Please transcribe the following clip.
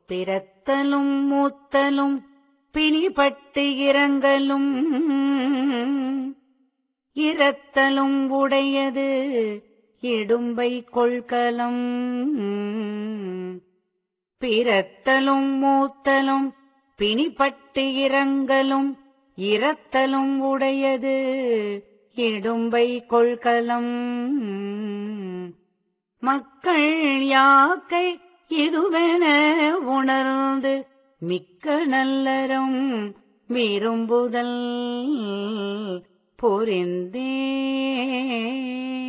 பிறத்தலும் மூத்தலும் பிணிபட்டு இறங்கலும் இரத்தலும் உடையது இடும்பை கொள்கலம் பிறத்தலும் மூத்தலும் பிணிபட்டு இறங்கலும் இரத்தலும் உடையது இடும்பை கொள்கலம் மக்கள் யாக்கை இதுவென உணர்ந்து மிக்க நல்லறம் விரும்புதல் புரிந்தே